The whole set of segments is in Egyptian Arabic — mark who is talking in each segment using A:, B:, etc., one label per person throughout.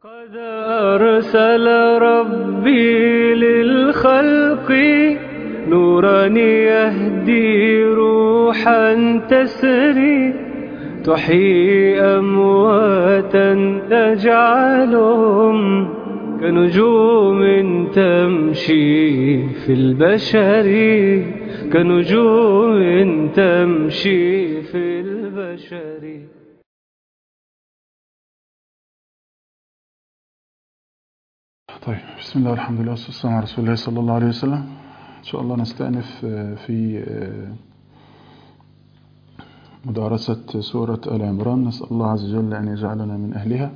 A: قد أرسل ربي للخلق نورا يهدي روحا تسري تحيي أمواتا تجعلهم كنجوم تمشي في البشر كنجوم تمشي في البشر
B: طيب بسم الله والحمد لله والصلاة والسلام على رسول الله صلى الله عليه وسلم إن شاء الله نستأنف في مدارسة سورة آل عمران نسأل الله عز وجل أن يجعلنا من أهلها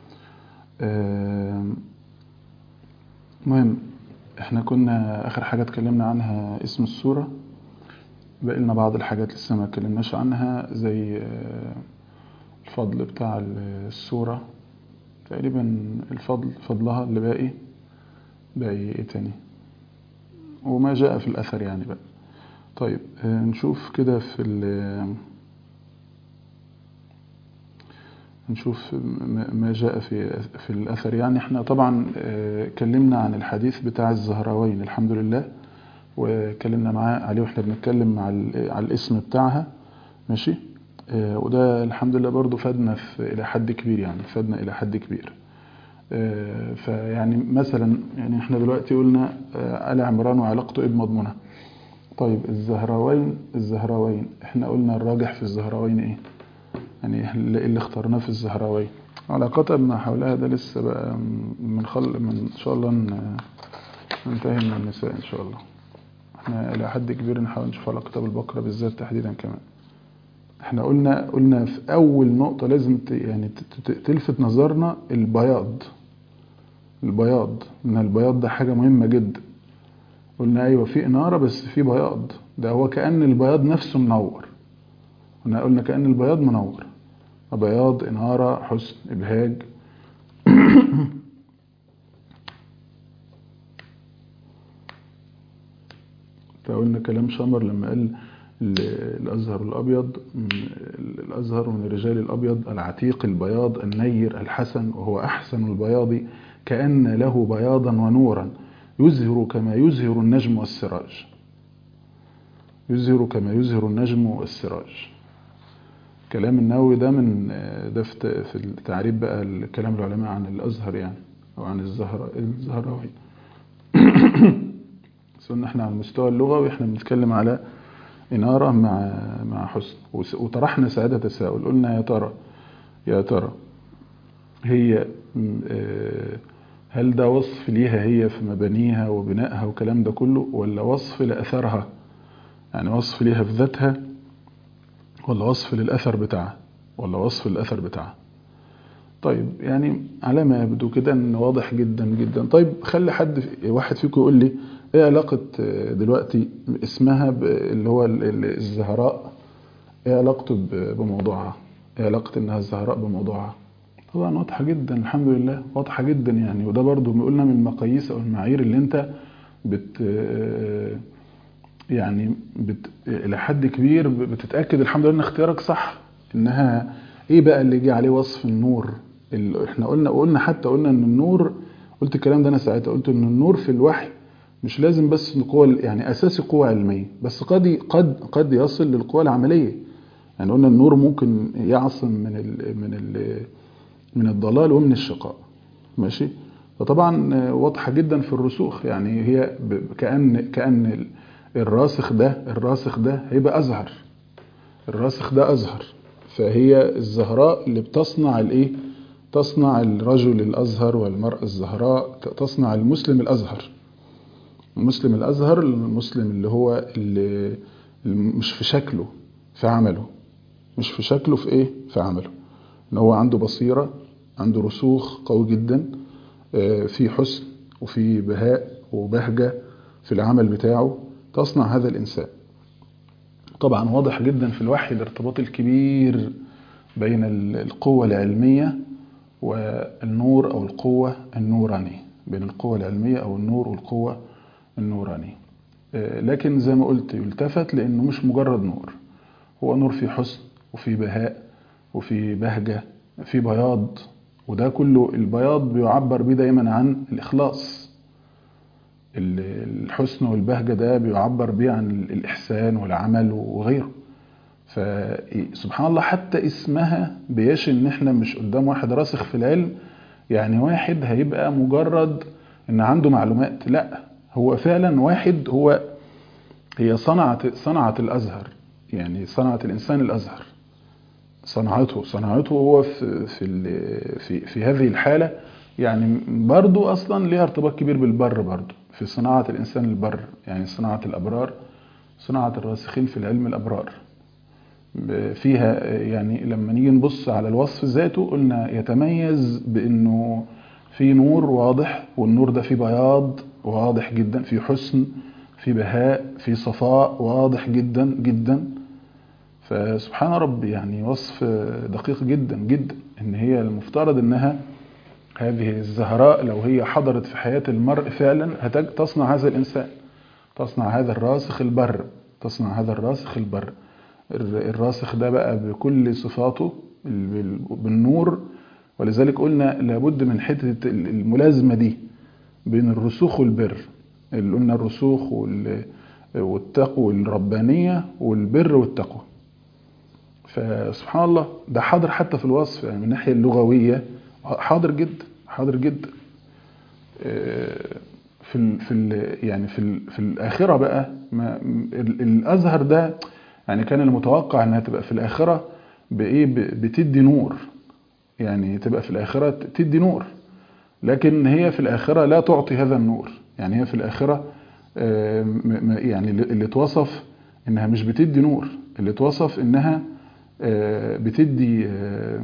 B: المهم احنا كنا آخر حاجة اتكلمنا عنها اسم السورة بقى لنا بعض الحاجات لسه ما اتكلمناش عنها زي الفضل بتاع السورة تقريبا الفضل فضلها اللي باقي باقي ايه تاني وما جاء في الأثر يعني بقى طيب نشوف كده في ال نشوف ما جاء في في الأثر يعني احنا طبعا اتكلمنا عن الحديث بتاع الزهراوين الحمد لله واتكلمنا معاه عليه واحنا بنتكلم مع على الاسم بتاعها ماشي وده الحمد لله برضو فادنا في إلى حد كبير يعني فادنا إلى حد كبير فيعني مثلا يعني احنا دلوقتي قلنا آل عمران وعلاقته ايه بمضمونها طيب الزهراوين الزهراوين احنا قلنا الراجح في الزهراوين ايه يعني اللي اخترناه في الزهراوين علاقتها بما حولها ده لسه بقى من خل من ان شاء الله ننتهي من النساء ان شاء الله احنا الى حد كبير نحاول نشوف علاقتها بالبقرة بالذات تحديدا كمان احنا قلنا قلنا في اول نقطة لازم يعني تلفت نظرنا البياض البياض ان البياض ده حاجة مهمة جدا قلنا ايوه في انارة بس في بياض ده هو كأن البياض نفسه منور قلنا قلنا كأن البياض منور بياض انارة حسن ابهاج فقلنا كلام شمر لما قال الأزهر الأبيض الأزهر من الرجال الأبيض العتيق البياض النير الحسن وهو أحسن البياض كأن له بياضا ونورا يزهر كما يزهر النجم والسراج يزهر كما يزهر النجم والسراج كلام النووي ده من ده في التعريب بقى الكلام العلماء عن الأزهر يعني أو عن الزهر الزهراوي قلنا احنا على المستوى اللغوي احنا بنتكلم على إنارة مع مع حسن وطرحنا ساعتها تساؤل قلنا يا ترى يا ترى هي هل ده وصف ليها هي في مبانيها وبنائها والكلام ده كله ولا وصف لأثرها يعني وصف ليها في ذاتها ولا وصف للأثر بتاعها ولا وصف للأثر بتاعها طيب يعني على ما يبدو كده ان واضح جدا جدا طيب خلي حد واحد فيكم يقول لي ايه علاقة دلوقتي اسمها اللي هو الزهراء ايه علاقته بموضوعها ايه علاقة انها الزهراء بموضوعها طبعا واضحة جدا الحمد لله واضحة جدا يعني وده برضو بيقولنا من المقاييس او المعايير اللي انت بت يعني بت الى حد كبير بتتأكد الحمد لله ان اختيارك صح انها ايه بقى اللي جه عليه وصف النور اللي احنا قلنا وقلنا حتى قلنا ان النور قلت الكلام ده انا ساعتها قلت ان النور في الوحي مش لازم بس قوة يعني اساسي قوة علمية بس قد قد قد يصل للقوة العملية يعني قلنا النور ممكن يعصم من ال من ال من الضلال ومن الشقاء ماشي فطبعا واضحة جدا في الرسوخ يعني هي كأن كأن الراسخ ده الراسخ ده هيبقى أزهر الراسخ ده أزهر فهي الزهراء اللي بتصنع الايه تصنع الرجل الأزهر والمرأة الزهراء تصنع المسلم الأزهر المسلم الأزهر المسلم اللي هو اللي مش في شكله في عمله مش في شكله في ايه في عمله ان هو عنده بصيرة عنده رسوخ قوي جدا في حسن وفي بهاء وبهجة في العمل بتاعه تصنع هذا الإنسان طبعا واضح جدا في الوحي الارتباط الكبير بين القوة العلمية والنور أو القوة النورانية بين القوة العلمية أو النور والقوة النورانية لكن زي ما قلت يلتفت لأنه مش مجرد نور هو نور في حسن وفي بهاء وفي بهجة في بياض وده كله البياض بيعبر بيه دايما عن الإخلاص ال- الحسن والبهجة ده بيعبر بيه عن الإحسان والعمل وغيره فسبحان الله حتى اسمها بيشي ان احنا مش قدام واحد راسخ في العلم يعني واحد هيبقى مجرد ان عنده معلومات لا هو فعلا واحد هو هي صنعت صنعت الازهر يعني صنعت الانسان الازهر صنعته صنعته هو في في ال- في, في هذه الحاله يعني برضو اصلا ليها ارتباط كبير بالبر برضو في صناعه الانسان البر يعني صناعه الابرار صناعه الراسخين في العلم الابرار فيها يعني لما نيجي نبص على الوصف ذاته قلنا يتميز بانه في نور واضح والنور ده فيه بياض واضح جدا في حسن في بهاء في صفاء واضح جدا جدا فسبحان ربي يعني وصف دقيق جدا جدا ان هي المفترض انها هذه الزهراء لو هي حضرت في حياة المرء فعلا هتج تصنع هذا الانسان تصنع هذا الراسخ البر تصنع هذا الراسخ البر الر- الراسخ ده بقى بكل صفاته بال- بال- بالنور ولذلك قلنا لابد من حتة الملازمة دي بين الرسوخ والبر اللي قلنا الرسوخ وال- والتقوى الربانية والبر والتقوى فسبحان الله ده حاضر حتى في الوصف يعني من الناحية اللغوية حاضر جدا حاضر جدا آه، في ال في ال يعني في ال في الآخرة بقى ما ال- الأزهر ده يعني كان المتوقع انها تبقى في الآخرة بإيه ب- بتدي نور يعني تبقى في الآخرة تدي نور لكن هي في الآخرة لا تعطي هذا النور يعني هي في الآخرة آه، م- م- يعني اللي اللي اتوصف انها مش بتدي نور اللي اتوصف انها آه، بتدي آه،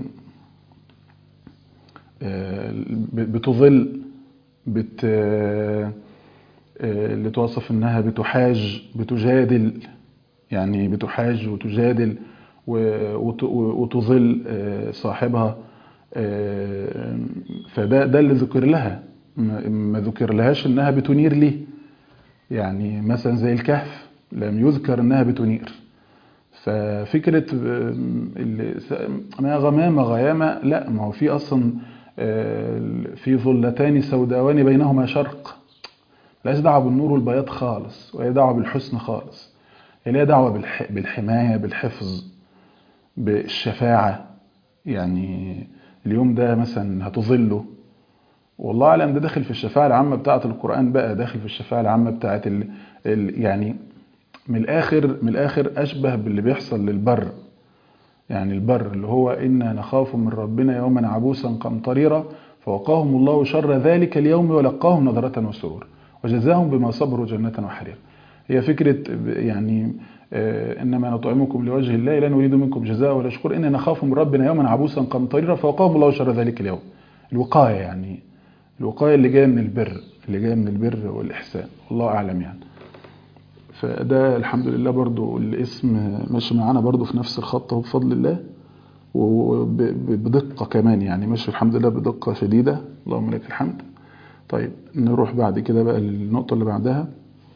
B: آه، ب- بتظل بت آه، آه، اللي توصف انها بتحاج بتجادل يعني بتحاج وتجادل و- وت- وتظل آه، صاحبها آه، فده ده اللي ذكر لها ما ما ذكر لهاش انها بتنير ليه يعني مثلا زي الكهف لم يذكر انها بتنير ففكرة آم، اللي س- ما غمامة غيامة لا ما هو في أصلا آه، في ظلتان سوداوان بينهما شرق لا دعوة بالنور والبياض خالص ولا دعوة بالحسن خالص هي ليها دعوة بالح- بالحماية بالحفظ بالشفاعة يعني اليوم ده مثلا هتظله والله اعلم ده داخل في الشفاعة العامة بتاعة القرآن بقى داخل في الشفاعة العامة بتاعة ال... ال... يعني من الآخر من الآخر أشبه باللي بيحصل للبر يعني البر اللي هو إنا نخاف من ربنا يوما عبوسا قمطريرا فوقاهم الله شر ذلك اليوم ولقاهم نظرة وسرور وجزاهم بما صبروا جنة وحرير هي فكرة يعني آه، إنما نطعمكم لوجه الله لا نريد منكم جزاء ولا شكور إنا نخاف من ربنا يوما عبوسا قمطريرا فوقاهم الله شر ذلك اليوم الوقاية يعني الوقاية اللي جاية من البر اللي جاية من البر والإحسان والله أعلم يعني فده الحمد لله برضو الاسم ماشي معانا برضو في نفس الخط اهو بفضل الله وبدقة كمان يعني ماشي الحمد لله بدقة شديدة اللهم لك الحمد طيب نروح بعد كده بقى للنقطة اللي بعدها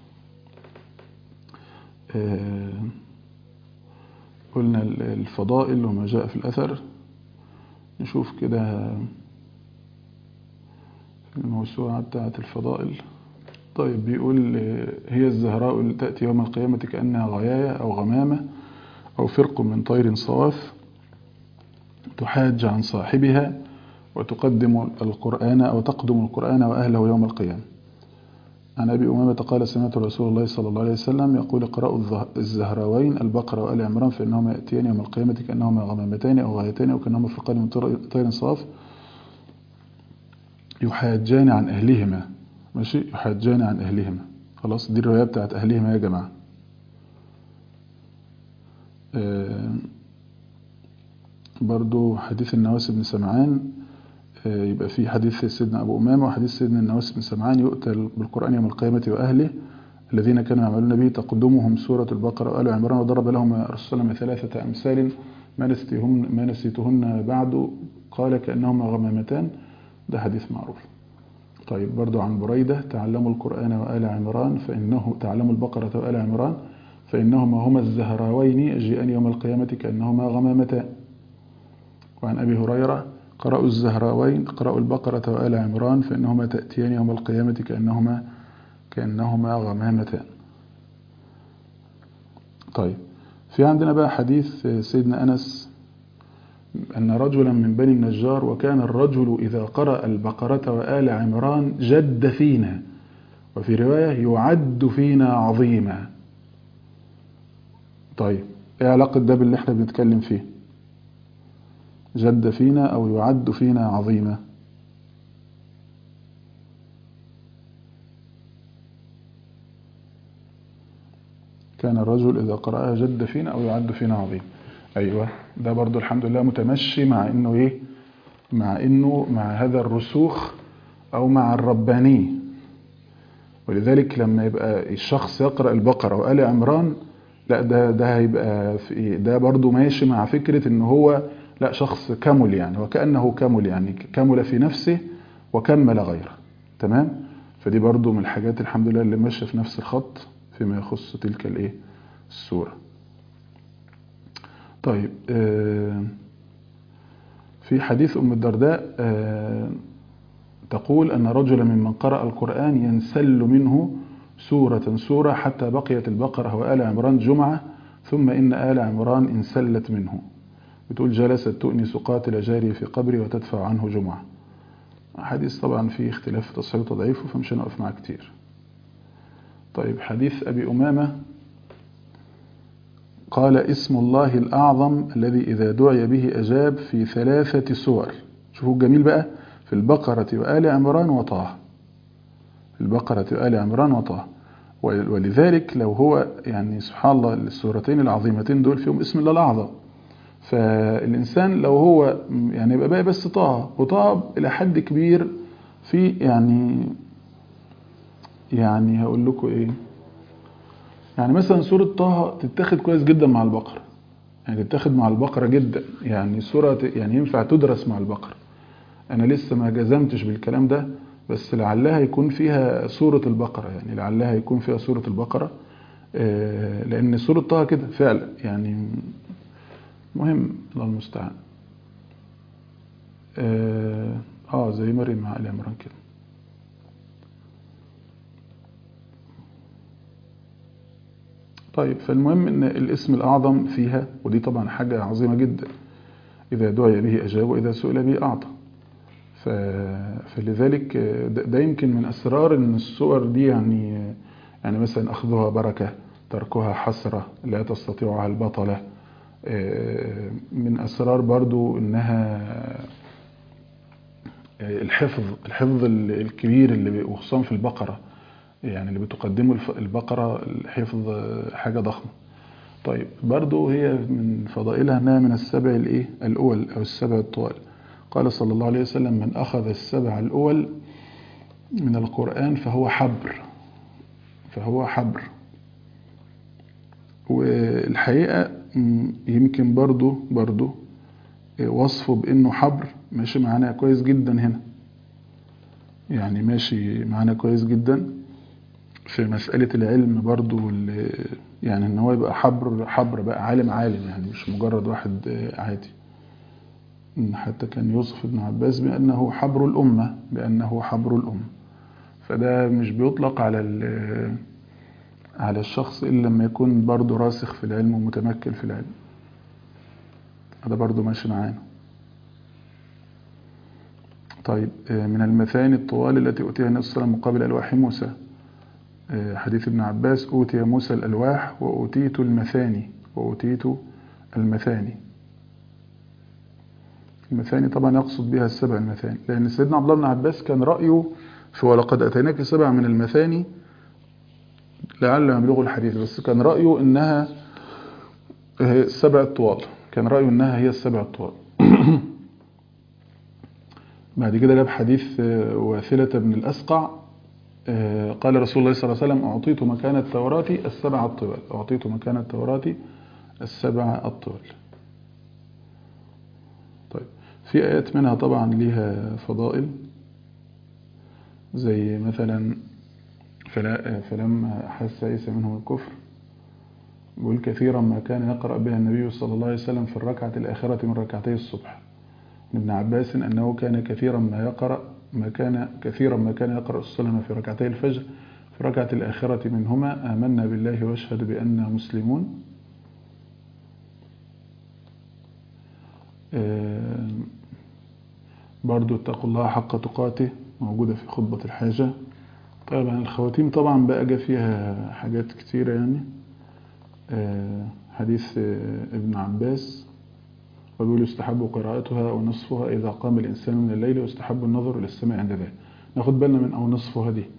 B: آه، قلنا الفضائل وما جاء في الأثر نشوف كده الموسوعة بتاعة الفضائل طيب بيقول آه، هي الزهراء تأتي يوم القيامة كأنها غياية أو غمامة أو فرق من طير صواف تحاج عن صاحبها وتقدم القرآن أو تقدم القرآن وأهله يوم القيامة عن أبي أمامة قال سمعت رسول الله صلى الله عليه وسلم يقول اقرأوا الزه- الزهراوين البقرة وآل عمران فإنهما يأتيان يوم القيامة كأنهما غمامتان أو غايتان أو كأنهما فرقان من طير- طير صواف يحاجان عن أهلهما ماشي يحاجان عن أهلهما خلاص دي الرواية بتاعت أهلهما يا جماعة آه، برضو حديث النواس بن سمعان آه، يبقى في حديث سيدنا أبو أمامة وحديث سيدنا النواس بن سمعان يؤتى بالقرآن يوم القيامة وأهله الذين كانوا يعملون به تقدمهم سورة البقرة وآل عمران وضرب لهم رسول الله ثلاثة أمثال ما نسيتهن, ما نسيتهن بعد قال كأنهما غمامتان ده حديث معروف طيب برضو عن بريدة تعلموا القرآن وآل عمران فإنه تعلموا البقرة وآل عمران فإنهما هما الزهراوين يجيئان يوم القيامة كأنهما غمامتان وعن أبي هريرة قرأوا الزهراوين قرأوا البقرة وآل عمران فإنهما تأتيان يوم القيامة كأنهما كأنهما غمامتان طيب في عندنا بقى حديث سيدنا أنس أن رجلا من بني النجار وكان الرجل إذا قرأ البقرة وآل عمران جد فينا وفي رواية يعد فينا عظيما طيب ايه علاقة ده باللي احنا بنتكلم فيه جد فينا أو يعد فينا عظيما كان الرجل إذا قرأها جد فينا أو يعد فينا عظيم أيوة ده برضو الحمد لله متمشي مع إنه إيه مع إنه مع هذا الرسوخ أو مع الرباني ولذلك لما يبقى الشخص يقرأ البقرة وآل عمران لا ده ده هيبقى في ده برضو ماشي مع فكرة إن هو لا شخص كمل يعني وكأنه كمل يعني كمل في نفسه وكمل غيره تمام فدي برضو من الحاجات الحمد لله اللي ماشية في نفس الخط فيما يخص تلك الايه السورة طيب آه في حديث أم الدرداء آه تقول أن رجلا ممن قرأ القرآن ينسل منه سورة سورة حتى بقيت البقرة وآل عمران جمعة ثم إن آل عمران انسلت منه بتقول جلست تؤنس قاتل جاري في قبري وتدفع عنه جمعة حديث طبعا فيه اختلاف في تصحيح وتضعيفه فمش هنقف معاه كتير طيب حديث أبي أمامة قال اسم الله الأعظم الذي إذا دعي به أجاب في ثلاثة سور شوفوا الجميل بقى في البقرة وآل عمران وطه في البقرة وآل عمران وطه ولذلك لو هو يعني سبحان الله السورتين العظيمتين دول فيهم اسم الله الأعظم فالإنسان لو هو يعني يبقى باقي بس طه وطه إلى حد كبير في يعني يعني هقول لكم ايه يعني مثلا سورة طه تتاخد كويس جدا مع البقرة يعني تتاخد مع البقرة جدا يعني سورة يعني ينفع تدرس مع البقرة انا لسه ما جزمتش بالكلام ده بس لعلها يكون فيها سورة البقرة يعني لعلها يكون فيها سورة البقرة لان سورة طه كده فعلا يعني مهم الله المستعان اه زي مريم مع ال عمران كده طيب فالمهم ان الاسم الاعظم فيها ودي طبعا حاجة عظيمة جدا اذا دعي به اجاب واذا سئل به اعطى ف... فلذلك ده يمكن من اسرار ان السور دي يعني يعني مثلا اخذها بركة تركها حسرة لا تستطيعها البطلة من اسرار برضو انها الحفظ الحفظ الكبير اللي وخصوصا في البقره يعني اللي بتقدمه البقرة حفظ حاجة ضخمة طيب برضو هي من فضائلها أنها من السبع الإيه الأول أو السبع الطوال قال صلى الله عليه وسلم من أخذ السبع الأول من القرآن فهو حبر فهو حبر والحقيقة يمكن برضو برضو وصفه بأنه حبر ماشي معانا كويس جدا هنا يعني ماشي معانا كويس جدا في مسألة العلم برضو يعني ان هو يبقى حبر حبر بقى عالم عالم يعني مش مجرد واحد عادي حتى كان يوصف ابن عباس بأنه حبر الأمة بأنه حبر الأمة فده مش بيطلق على على الشخص إلا لما يكون برضو راسخ في العلم ومتمكن في العلم هذا برضو ماشي معانا طيب من المثاني الطوال التي أتيها النبي صلى الله عليه وسلم مقابل ألواح موسى حديث ابن عباس أوتي موسى الألواح وأوتيت المثاني وأوتيت المثاني المثاني طبعا يقصد بها السبع المثاني لأن سيدنا عبد الله بن عباس كان رأيه في ولقد أتيناك سبع من المثاني لعل يبلغ الحديث بس كان رأيه إنها السبع الطوال كان رأيه إنها هي السبع الطوال بعد كده جاب حديث واثلة بن الأسقع قال رسول الله صلى الله عليه وسلم أعطيت مكان التوراة السبع الطوال أعطيت مكان التوراة السبع الطوال طيب في آيات منها طبعا ليها فضائل زي مثلا فلا فلما حس عيسى منهم الكفر بيقول كثيرا ما كان يقرأ بها النبي صلى الله عليه وسلم في الركعة الآخرة من ركعتي الصبح ابن عباس أنه كان كثيرا ما يقرأ ما كان كثيرا ما كان يقرأ السلم في ركعتي الفجر في ركعة الآخرة منهما آمنا بالله واشهد بأننا مسلمون آه، برضو اتقوا الله حق تقاته موجودة في خطبة الحاجة طبعا الخواتيم طبعا بقى جا فيها حاجات كتيرة يعني آه، حديث آه، ابن عباس وبيقول يستحب قراءتها ونصفها إذا قام الإنسان من الليل ويستحب النظر إلى السماء عند ذلك ناخد بالنا من أو نصفها دي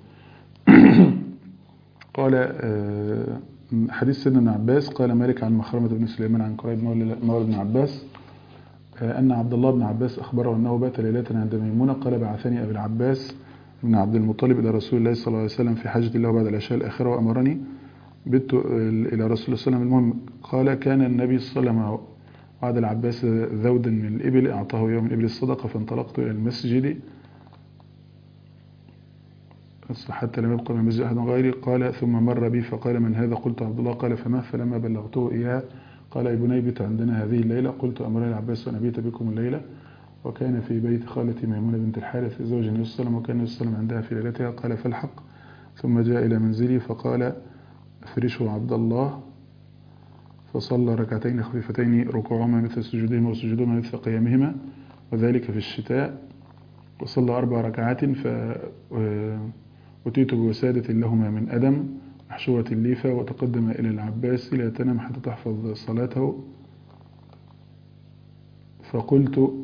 B: قال آه، حديث سيدنا ابن عباس قال مالك عن مخرمة بن سليمان عن قريب مولى مولى ابن عباس آه، أن عبد الله بن عباس أخبره أنه بات ليلة عند ميمونة قال بعثني أبي العباس بن عبد المطلب إلى رسول الله صلى الله عليه وسلم في حاجة الله بعد العشاء الآخرة وأمرني بت إلى رسول الله صلى الله عليه وسلم المهم قال كان النبي صلى الله عليه وسلم وعد العباس ذودا من الإبل أعطاه يوم الإبل الصدقة فانطلقت إلى المسجد بس حتى لم يبقى من المسجد أحد غيري قال ثم مر بي فقال من هذا قلت عبد الله قال فما فلما بلغته إياه قال يا بني بت عندنا هذه الليلة قلت أمرني العباس أن أبيت بكم الليلة وكان في بيت خالتي ميمونة بنت الحارث زوج النبي صلى الله عليه وسلم وكان النبي صلى الله عليه وسلم عندها في ليلتها قال فالحق ثم جاء إلى منزلي فقال افرشوا عبد الله فصلى ركعتين خفيفتين ركوعهما مثل سجودهما وسجودهما مثل قيامهما وذلك في الشتاء وصلى أربع ركعات ف أتيت بوسادة لهما من أدم محشوة الليفة وتقدم إلى العباس لا تنم حتى تحفظ صلاته فقلت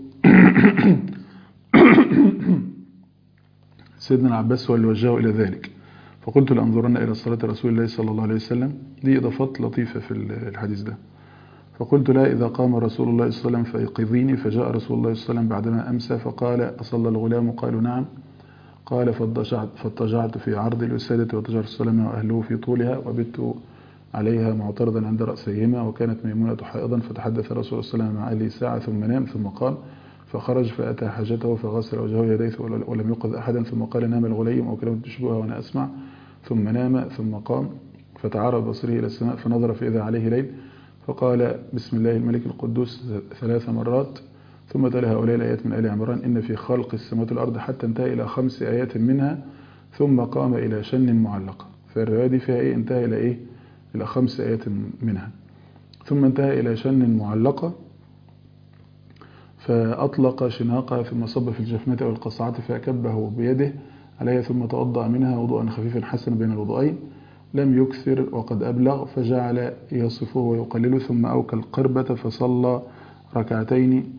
B: سيدنا العباس هو اللي وجهه إلى ذلك فقلت لأنظرن إلى صلاة رسول الله صلى الله عليه وسلم دي إضافات لطيفة في الحديث ده فقلت لا إذا قام رسول الله صلى الله عليه وسلم فيقظيني فجاء رسول الله صلى الله عليه وسلم بعدما أمسى فقال أصلى الغلام قالوا نعم قال فاضطجعت, فاضطجعت في عرض الوسادة وتجر السلام وأهله في طولها وبت عليها معترضا عند رأسيهما وكانت ميمونة حائضا فتحدث رسول الله صلى الله عليه وسلم مع أهله ساعة ثم نام ثم قام فخرج فأتى حاجته فغسل وجهه يديه ولم يقظ أحدا ثم قال نام الغليم أو كلمة تشبهها وأنا أسمع ثم نام ثم قام فتعرض بصره إلى السماء فنظر فإذا عليه ليل فقال بسم الله الملك القدوس ثلاث مرات ثم تلا هؤلاء الآيات من آل عمران إن في خلق السماوات والأرض حتى انتهى إلى خمس آيات منها ثم قام إلى شن معلقة فالرواية دي فيها إيه انتهى إلى إيه إلى خمس آيات منها ثم انتهى إلى شن معلقة فأطلق شناقها ثم صب في الجفنة أو القصعة فأكبه بيده عليها ثم توضأ منها وضوءا خفيفا حسنا بين الوضوءين لم يكثر وقد أبلغ فجعل يصفه ويقلله ثم أوكى القربة فصلى ركعتين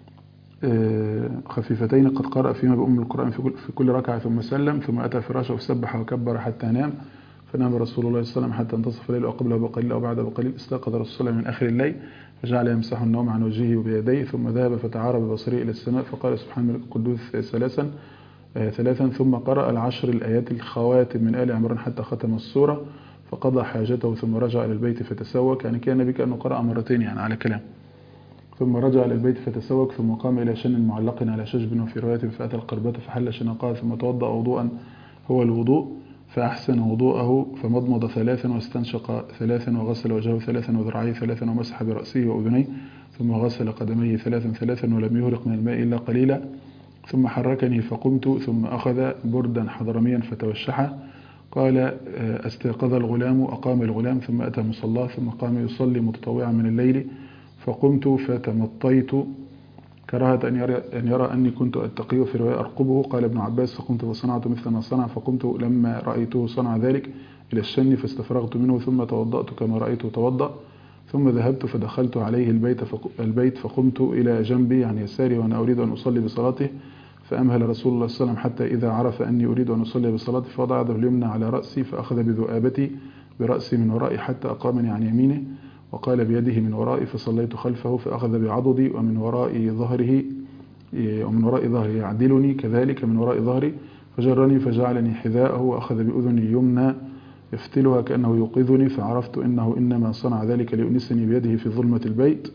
B: خفيفتين قد قرأ فيما بأم القرآن في كل ركعة ثم سلم ثم أتى فراشه فسبح وكبر حتى نام فنام رسول الله صلى الله عليه وسلم حتى انتصف الليل وقبله بقليل أو بعده بقليل استيقظ رسول الله من آخر الليل فجعل يمسح النوم عن وجهه وبيديه ثم ذهب فتعارى ببصره إلى السماء فقال سبحان الملك القدوس ثلاثا ثلاثا ثم قرأ العشر الآيات الخواتم من آل عمران حتى ختم السورة فقضى حاجته ثم رجع إلى البيت فتسوك يعني كان النبي كأنه قرأ مرتين يعني على كلام ثم رجع إلى البيت فتسوك ثم قام إلى شن معلق على شجب وفي رواية فأتى القربة فحل شنقها ثم توضأ وضوءا هو الوضوء فأحسن وضوءه فمضمض ثلاثا واستنشق ثلاثا وغسل وجهه ثلاثا وذراعيه ثلاثا ومسح برأسه وأذنيه ثم غسل قدميه ثلاثا ثلاثا ولم يهرق من الماء إلا قليلا ثم حركني فقمت ثم أخذ بردا حضرميا فتوشحه قال استيقظ الغلام أقام الغلام ثم أتى مصلاه ثم قام يصلي متطوعا من الليل فقمت فتمطيت كراهة أن يرى, أن يرى أني كنت أتقيه في رواية أرقبه قال ابن عباس فقمت فصنعت مثل ما صنع فقمت لما رأيته صنع ذلك إلى الشن فاستفرغت منه ثم توضأت كما رأيته توضأ ثم ذهبت فدخلت عليه البيت البيت فقمت إلى جنبي عن يساري وأنا أريد أن أصلي بصلاته فأمهل رسول الله صلى الله عليه وسلم حتى إذا عرف أني أريد أن أصلي بصلاتي فوضع يده اليمنى على رأسي فأخذ بذؤابتي برأسي من ورائي حتى أقامني عن يمينه وقال بيده من ورائي فصليت خلفه فأخذ بعضدي ومن وراء ظهره ومن وراء ظهري يعدلني كذلك من وراء ظهري فجرني فجعلني حذاءه وأخذ بأذني اليمنى يفتلها كأنه يوقظني فعرفت إنه إنما صنع ذلك ليؤنسني بيده في ظلمة البيت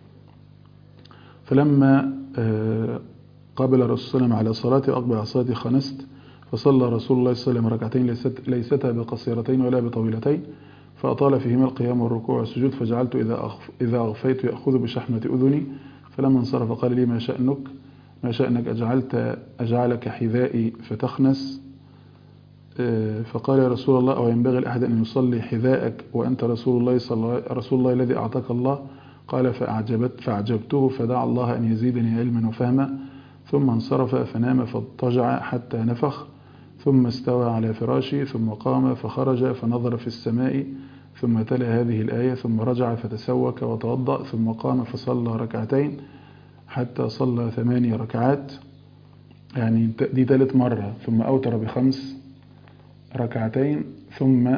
B: فلما قابل الرسول صلى الله عليه وسلم على صلاتي أقبل عصاتي خنست فصلى رسول الله صلى الله عليه وسلم ركعتين ليستا بقصيرتين ولا بطويلتين فأطال فيهما القيام والركوع والسجود فجعلت إذا إذا أغفيت يأخذ بشحمة أذني فلما انصرف قال لي ما شأنك ما شأنك أجعلت أجعلك حذائي فتخنس آه، فقال يا رسول الله أو ينبغي لأحد أن يصلي حذاءك وأنت رسول الله صلى الله رسول الله الذي أعطاك الله قال فأعجبت فأعجبته فدعا الله أن يزيدني علما وفهما ثم انصرف فنام فاضطجع حتى نفخ ثم استوى على فراشه ثم قام فخرج فنظر في السماء ثم تلا هذه الآية ثم رجع فتسوك وتوضأ ثم قام فصلى ركعتين حتى صلى ثماني ركعات يعني دي ثالث مرة ثم أوتر بخمس ركعتين ثم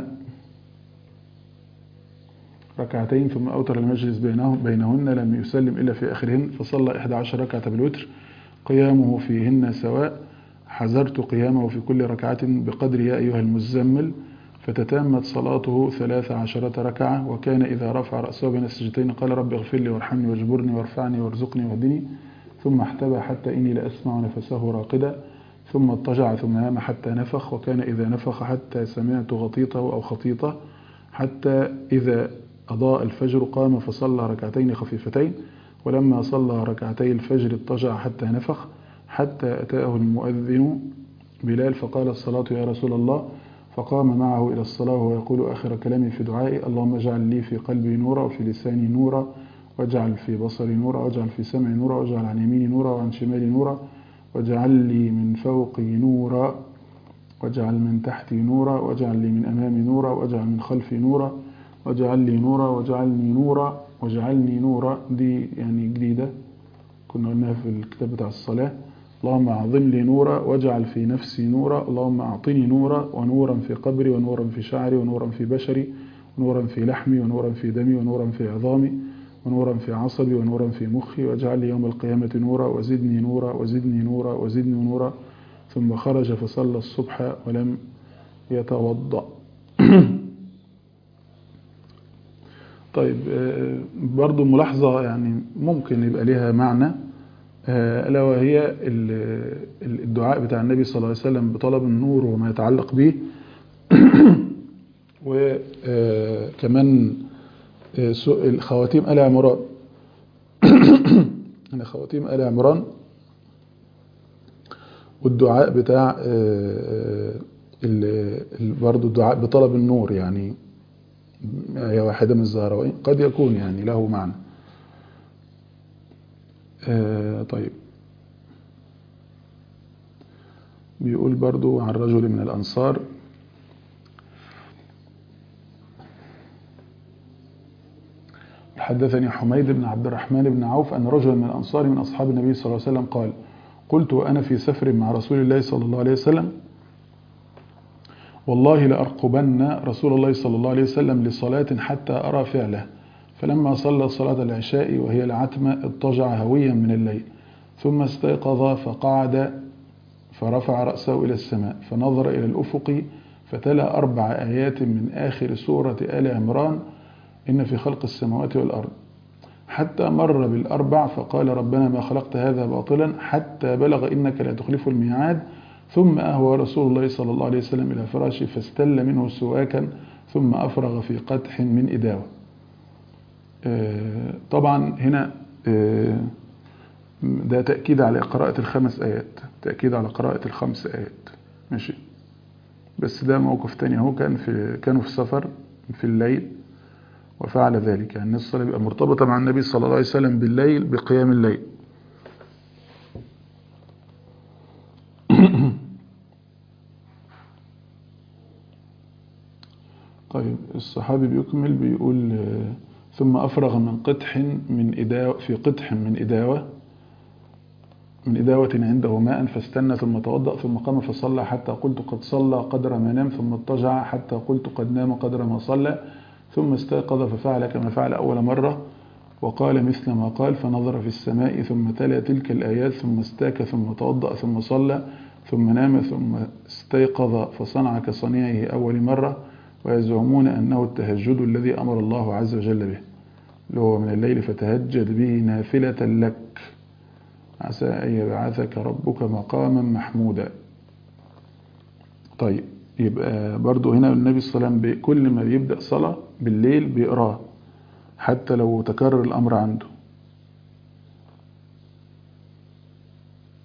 B: ركعتين ثم أوتر المجلس بينه بينهن لم يسلم إلا في آخرهن فصلى 11 ركعة بالوتر قيامه فيهن سواء حذرت قيامه في كل ركعة بقدر يا أيها المزمل فتتامت صلاته ثلاث عشرة ركعة وكان إذا رفع رأسه بين السجدتين قال رب اغفر لي وارحمني واجبرني وارفعني وارزقني واهدني ثم احتبى حتى إني لأسمع نفسه راقدا ثم اضطجع ثم نام حتى نفخ وكان إذا نفخ حتى سمعت غطيطه أو خطيطه حتى إذا أضاء الفجر قام فصلى ركعتين خفيفتين ولما صلى ركعتي الفجر اضطجع حتى نفخ حتى أتاه المؤذن بلال فقال الصلاة يا رسول الله فقام معه إلى الصلاة وهو يقول آخر كلامي في دعائي اللهم اجعل لي في قلبي نورا وفي لساني نورا واجعل في بصري نورا واجعل في سمعي نورا واجعل عن يميني نورا وعن شمالي نورا واجعل لي من فوقي نورا واجعل من تحتي نورا واجعل لي من أمامي نورا واجعل من خلفي نورا واجعل لي نورا واجعلني نورا واجعلني نورا دي يعني جديدة كنا قلناها في الكتاب بتاع الصلاة اللهم أعظم لي نورا واجعل في نفسي نورا اللهم أعطني نورا ونورا في قبري ونورا في شعري ونورا في بشري ونورا في لحمي ونورا في دمي ونورا في عظامي ونورا في عصبي ونورا في مخي واجعل لي يوم القيامة نورا وزدني نورا وزدني نورا وزدني نورا ثم خرج فصلى الصبح ولم يتوضأ طيب برضو ملاحظة يعني ممكن يبقى لها معنى ألا وهي الدعاء بتاع النبي صلى الله عليه وسلم بطلب النور وما يتعلق به وكمان خواتيم آل عمران أنا خواتيم آل عمران والدعاء بتاع برضو الدعاء بطلب النور يعني هي واحدة من الزهراوين قد يكون يعني له معنى آه طيب بيقول برضو عن رجل من الأنصار حدثني حميد بن عبد الرحمن بن عوف أن رجلا من الأنصار من أصحاب النبي صلى الله عليه وسلم قال قلت وأنا في سفر مع رسول الله صلى الله عليه وسلم والله لأرقبن رسول الله صلى الله عليه وسلم لصلاة حتى أرى فعله فلما صلى صلاة العشاء وهي العتمة اضطجع هويا من الليل ثم استيقظ فقعد فرفع رأسه إلى السماء فنظر إلى الأفق فتلا أربع آيات من آخر سورة آل عمران إن في خلق السماوات والأرض حتى مر بالأربع فقال ربنا ما خلقت هذا باطلا حتى بلغ إنك لا تخلف الميعاد ثم أهوى رسول الله صلى الله عليه وسلم إلى فراشه فاستل منه سواكا ثم أفرغ في قدح من إداوة طبعا هنا ده تأكيد على قراءة الخمس آيات تأكيد على قراءة الخمس آيات ماشي بس ده موقف تاني هو كان في كانوا في سفر في الليل وفعل ذلك يعني الصلاة بيبقى مرتبطة مع النبي صلى الله عليه وسلم بالليل بقيام الليل طيب الصحابي بيكمل بيقول ثم أفرغ من قدح من إداوة في قدح من إداوة من إداوة عنده ماء فاستنى ثم توضأ ثم قام فصلى حتى قلت قد صلى قدر ما نام ثم اضطجع حتى قلت قد نام قدر ما صلى ثم استيقظ ففعل كما فعل أول مرة وقال مثل ما قال فنظر في السماء ثم تلا تلك الآيات ثم استاك ثم توضأ ثم صلى ثم نام ثم استيقظ فصنع كصنيعه أول مرة ويزعمون أنه التهجد الذي أمر الله عز وجل به اللي هو من الليل فتهجد به نافلة لك عسى أن يبعثك ربك مقاما محمودا طيب يبقى برضو هنا النبي صلى الله عليه وسلم كل ما بيبدأ صلاة بالليل بيقراه حتى لو تكرر الأمر عنده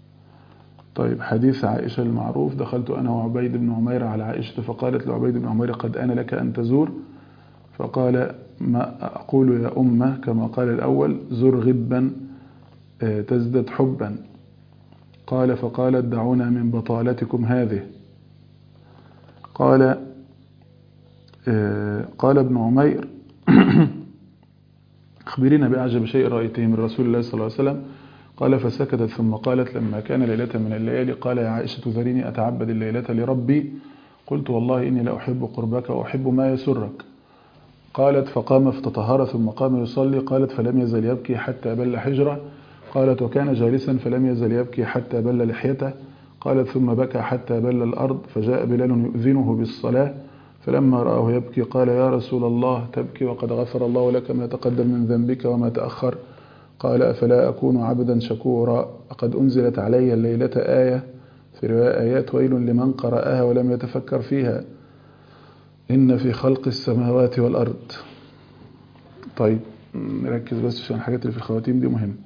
B: طيب حديث عائشة المعروف دخلت أنا وعبيد بن عمير على عائشة فقالت لعبيد بن عمير قد أنا لك أن تزور فقال ما أقول يا أمة كما قال الأول زر غبا تزدد حبا قال فقالت دعونا من بطالتكم هذه قال قال ابن عمير أخبرينا بأعجب شيء رأيته من رسول الله صلى الله عليه وسلم قال فسكتت ثم قالت لما كان ليلة من الليالي قال يا عائشة ذريني أتعبد الليلة لربي قلت والله إني لأحب قربك وأحب ما يسرك قالت فقام فتطهر ثم قام يصلي قالت فلم يزل يبكي حتى بل حجرة قالت وكان جالسا فلم يزل يبكي حتى بل لحيته قالت ثم بكى حتى بل الأرض فجاء بلال يؤذنه بالصلاة فلما رآه يبكي قال يا رسول الله تبكي وقد غفر الله لك ما تقدم من ذنبك وما تأخر قال أفلا أكون عبدا شكورا قد أنزلت علي الليلة آية في رواية آيات ويل لمن قرأها ولم يتفكر فيها إن في خلق السماوات والأرض طيب نركز بس عشان الحاجات اللي في الخواتيم دي مهمة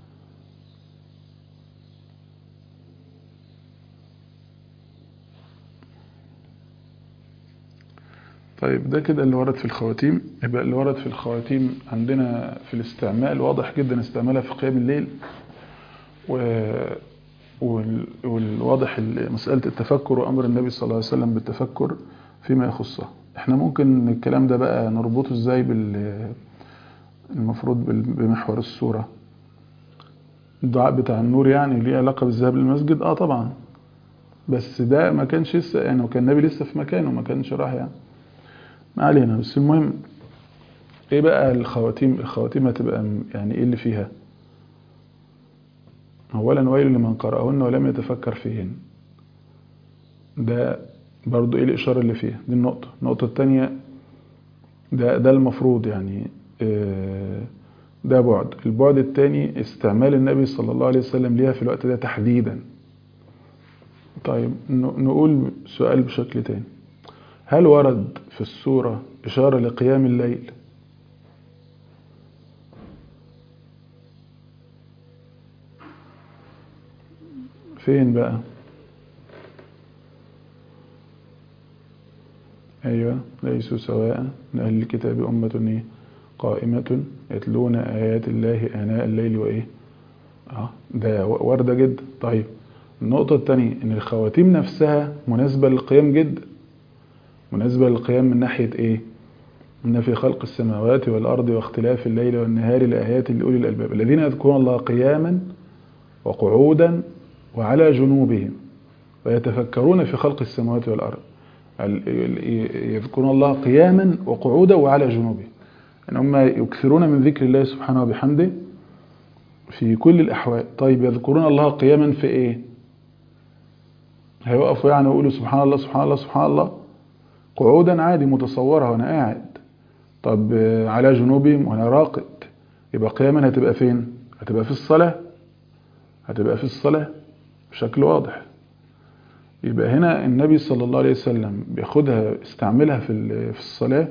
B: طيب ده كده اللي ورد في الخواتيم يبقى اللي ورد في الخواتيم عندنا في الاستعمال واضح جدا استعمالها في قيام الليل و والواضح مسألة التفكر وأمر النبي صلى الله عليه وسلم بالتفكر فيما يخصه احنا ممكن الكلام ده بقى نربطه ازاي بال المفروض بمحور السورة الدعاء بتاع النور يعني ليه علاقة بالذهاب للمسجد اه طبعا بس ده ما كانش لسه يعني وكان النبي لسه في مكانه ما كانش راح يعني ما علينا بس المهم ايه بقى الخواتيم الخواتيم هتبقى يعني ايه اللي فيها اولا ويل لمن قرأهن ولم يتفكر فيهن ده برضو ايه الاشارة اللي فيها دي النقطة النقطة التانية ده ده المفروض يعني ده بعد البعد التاني استعمال النبي صلى الله عليه وسلم ليها في الوقت ده تحديدا طيب نقول سؤال بشكل تاني هل ورد في السورة إشارة لقيام الليل فين بقى أيوة ليسوا سواء من أهل الكتاب أمة قائمة يتلون آيات الله آناء الليل وإيه آه ده واردة جدا طيب النقطة الثانية إن الخواتيم نفسها مناسبة للقيام جدا مناسبة للقيام من ناحية إيه إن في خلق السماوات والأرض واختلاف الليل والنهار لآيات لأولي الألباب الذين يذكرون الله قياما وقعودا وعلى جنوبهم ويتفكرون في خلق السماوات والأرض يذكرون الله قياما وقعودا وعلى جنوبهم ان هم يكثرون من ذكر الله سبحانه وبحمده في كل الأحوال طيب يذكرون الله قياما في إيه هيوقفوا يعني ويقولوا سبحان الله سبحان الله سبحان الله قعودا عادي متصورة وأنا قاعد طب على جنوبهم وأنا راقد يبقى قياما هتبقى فين هتبقى في الصلاة هتبقى في الصلاة بشكل واضح يبقى هنا النبي صلى الله عليه وسلم بياخدها استعملها في في الصلاة